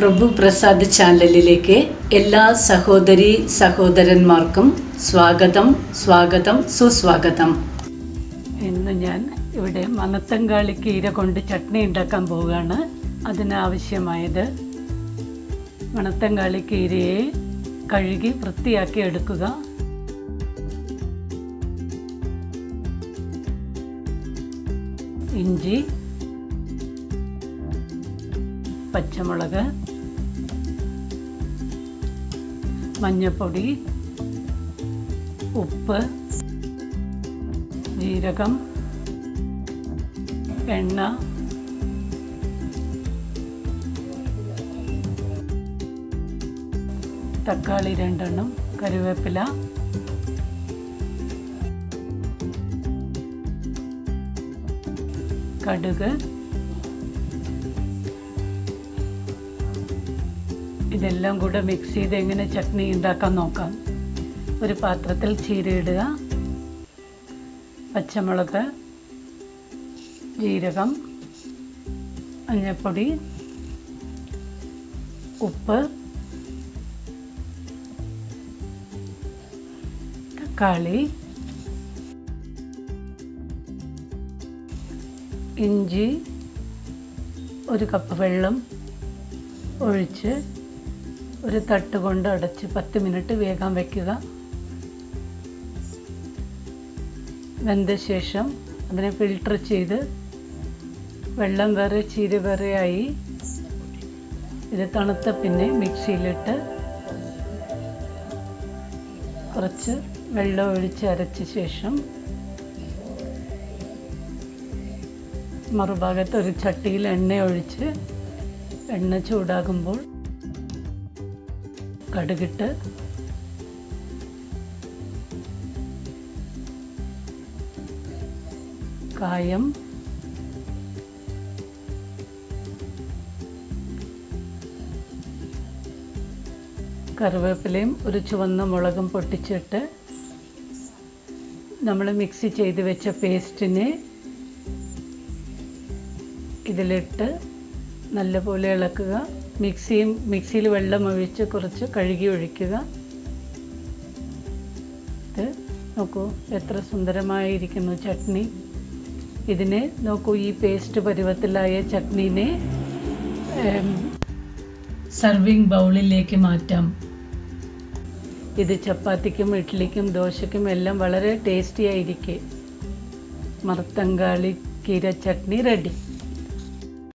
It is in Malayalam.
പ്രഭു പ്രസാദ് ചാനലിലേക്ക് എല്ലാ സഹോദരി സഹോദരന്മാർക്കും സ്വാഗതം സ്വാഗതം സുസ്വാഗതം ഇന്ന് ഞാൻ ഇവിടെ മണത്തങ്കാളി കീര കൊണ്ട് ചട്നി ഉണ്ടാക്കാൻ പോവുകയാണ് അതിനാവശ്യമായത് മണത്തങ്കാളി കീരയെ കഴുകി വൃത്തിയാക്കി എടുക്കുക ഇഞ്ചി പച്ചമുളക് മഞ്ഞൾപ്പൊടി ഉപ്പ് ജീരകം എണ്ണ തക്കാളി രണ്ടെണ്ണം കറിവേപ്പില കടുക് ഇതെല്ലാം കൂടെ മിക്സ് ചെയ്ത് എങ്ങനെ ചട്നി ഉണ്ടാക്കാൻ നോക്കാം ഒരു പാത്രത്തിൽ ചീര ഇടുക പച്ചമുളക് ജീരകം മഞ്ഞൾപ്പൊടി ഉപ്പ് തക്കാളി ഇഞ്ചി ഒരു കപ്പ് വെള്ളം ഒഴിച്ച് ഒരു തട്ട് കൊണ്ട് അടച്ച് പത്ത് മിനിറ്റ് വേഗം വയ്ക്കുക വെന്ത ശേഷം അതിനെ ഫിൽട്ടർ ചെയ്ത് വെള്ളം വേറെ ചീര വേറെ ആയി ഇത് തണുത്ത പിന്നെ മിക്സിയിലിട്ട് കുറച്ച് വെള്ളം ഒഴിച്ച് അരച്ച ശേഷം മറുഭാഗത്ത് ഒരു ചട്ടിയിൽ എണ്ണ ഒഴിച്ച് എണ്ണ ചൂടാകുമ്പോൾ കടുകിട്ട് കായം കറിവേപ്പിലയും ഒരു ചുവന്ന മുളകും പൊട്ടിച്ചിട്ട് നമ്മൾ മിക്സി ചെയ്ത് വെച്ച പേസ്റ്റിനെ ഇതിലിട്ട് നല്ലപോലെ ഇളക്കുക മിക്സിയും മിക്സിയിൽ വെള്ളം ഒഴിച്ച് കുറച്ച് കഴുകി ഒഴിക്കുക ഇത് നോക്കൂ എത്ര സുന്ദരമായിരിക്കുന്നു ചട്നി ഇതിനെ നോക്കൂ ഈ പേസ്റ്റ് പരുവത്തിലായ ചട്നീനെ സർവിങ് ബൗളിലേക്ക് മാറ്റാം ഇത് ചപ്പാത്തിക്കും ഇഡ്ഡലിക്കും ദോശയ്ക്കും എല്ലാം വളരെ ടേസ്റ്റി ആയിരിക്കെ മറുത്തങ്കാളി കീര ചട്നി റെഡി